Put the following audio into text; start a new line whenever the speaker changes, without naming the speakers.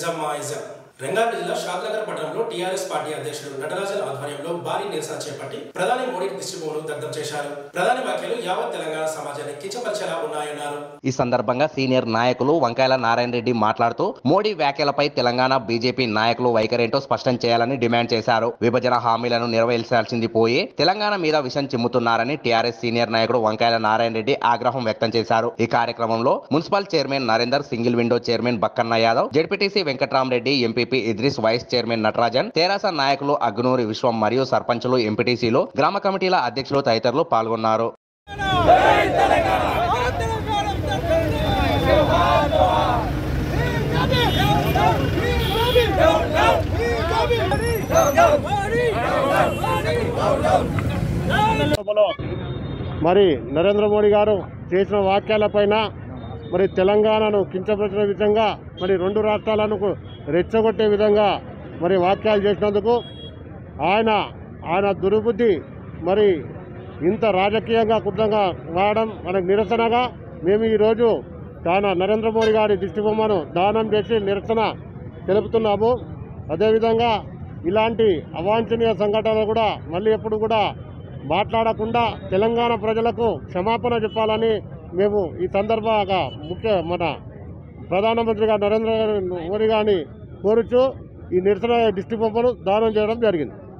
నిజాం మాయిజం రంగారెడ్డి జిల్లా షాద్నగర్ పట్టణంలో TRS party అధ్యక్షుడు నటరాజన్ ఆధ్వర్యంలో భారీ నిరసన చేపట్టి ప్రధాని మోడీ దిష్టిబొమ్మను దగ్ధం చేశారు ప్రధాని వ్యాఖ్యలు యావత్ తెలంగాణ సమాజాన్ని కించపరిచేలా ఉన్నాయన్నారు
ఈ సందర్భంగా సీనియర్ నాయకులు వంకాయల నారాయణ రెడ్డి మాట్లాడుతూ మోడీ వ్యాఖ్యలపై తెలంగాణ బీజేపీ నాయకులు వైఖరేంటో స్పష్టం చేయాలని డిమాండ్ చేశారు విభజన హామీలను నెరవేర్చాల్సింది పోయి తెలంగాణ మీద విషం చిమ్ముతున్నారని టీఆర్ఎస్ సీనియర్ నాయకుడు వంకాయల నారాయణ రెడ్డి ఆగ్రహం వ్యక్తం చేశారు ఈ కార్యక్రమంలో municipal chairman Narender single window chairman Bakkanna Yadav ZPTC Venkatramreddy MPP Idris vice chairman Natarajan తెరాస నాయకులు అగ్నూరి విశ్వం మరియు సర్పంచులు ఎంపీటీసీలు గ్రామ కమిటీల అధ్యక్షులు తదితరులు పాల్గొన్నారు
సభలో మరి నరేంద్ర మోడీ గారు చేసిన వ్యాఖ్యలపైన మరి తెలంగాణను కించపరిచిన విధంగా మరి రెండు రాష్ట్రాలను రెచ్చగొట్టే విధంగా మరి వ్యాఖ్యలు చేసినందుకు ఆయన ఆయన దుర్బుద్ధి మరి ఇంత రాజకీయంగా కుట్రంగా వాడడం మనకు నిరసనగా మేము ఈరోజు ఆయన నరేంద్ర మోడీ గారి దిష్టిబొమ్మను దానం చేసి నిరసన తెలుపుతున్నాము అదేవిధంగా ఇలాంటి అవాంఛనీయ సంఘటనలు కూడా మళ్ళీ ఎప్పుడు కూడా మాట్లాడకుండా తెలంగాణ ప్రజలకు క్షమాపణ చెప్పాలని మేము ఈ సందర్భంగా ముఖ్య మన ప్రధానమంత్రి గారు నరేంద్ర మోడీ గారిని కోరుచూ ఈ నిరసన దిష్టిబొమ్మను దానం చేయడం జరిగింది